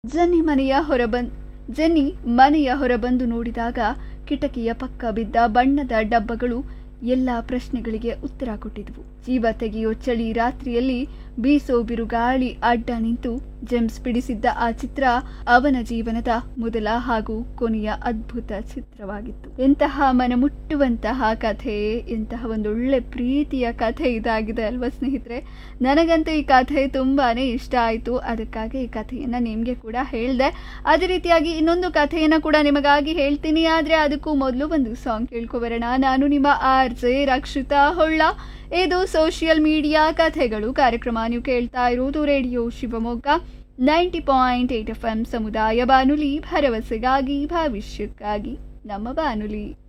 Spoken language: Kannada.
ಜೆನ್ನಿ ಮನೆಯ ಹೊರಬಂದ್ ಜೆನ್ನಿ ಮನೆಯ ಹೊರಬಂದು ನೋಡಿದಾಗ ಕಿಟಕಿಯ ಪಕ್ಕ ಬಿದ್ದ ಬಣ್ಣದ ಡಬ್ಬಗಳು ಎಲ್ಲ ಪ್ರಶ್ನೆಗಳಿಗೆ ಉತ್ತರ ಕೊಟ್ಟಿದ್ವು ಜೀವ ತೆಗೆಯೋ ಚಳಿ ರಾತ್ರಿಯಲ್ಲಿ ಬೀಸೋ ಬಿರುಗಾಳಿ ಅಡ್ಡ ನಿಂತು ಜೆಮ್ಸ್ ಬಿಡಿಸಿದ್ದ ಆ ಚಿತ್ರ ಅವನ ಜೀವನದ ಮೊದಲ ಹಾಗೂ ಕೊನೆಯ ಅದ್ಭುತ ಚಿತ್ರವಾಗಿತ್ತು ಎಂತಹ ಮನಮುಟ್ಟುವಂತಹ ಕಥೆ ಎಂತಹ ಒಂದೊಳ್ಳೆ ಪ್ರೀತಿಯ ಕಥೆ ಇದಾಗಿದೆ ಅಲ್ವಾ ಸ್ನೇಹಿತರೆ ನನಗಂತೂ ಈ ಕಥೆ ತುಂಬಾನೇ ಇಷ್ಟ ಆಯಿತು ಅದಕ್ಕಾಗಿ ಈ ಕಥೆಯನ್ನು ನಿಮಗೆ ಕೂಡ ಹೇಳಿದೆ ಅದೇ ರೀತಿಯಾಗಿ ಇನ್ನೊಂದು ಕಥೆಯನ್ನು ಕೂಡ ನಿಮಗಾಗಿ ಹೇಳ್ತೀನಿ ಆದರೆ ಅದಕ್ಕೂ ಮೊದಲು ಒಂದು ಸಾಂಗ್ ಕೇಳ್ಕೊಬರೋಣ ನಾನು ನಿಮ್ಮ ಆರ್ ಜೆ ರಕ್ಷಿತಾ ಹೊಳ್ಳ ಇದು ಸೋಷಿಯಲ್ ಮೀಡಿಯಾ ಕಥೆಗಳು ಕಾರ್ಯಕ್ರಮ ನೀವು ಕೇಳ್ತಾ ಇರೋದು radio Shivamogga ninety point eight F M ಸಮುದಾಯ ಬಾನುಲಿ ಭರವಸೆಗಾಗಿ ಭವಿಷ್ಯಕ್ಕಾಗಿ ನಮ್ಮ ಬಾನುಲಿ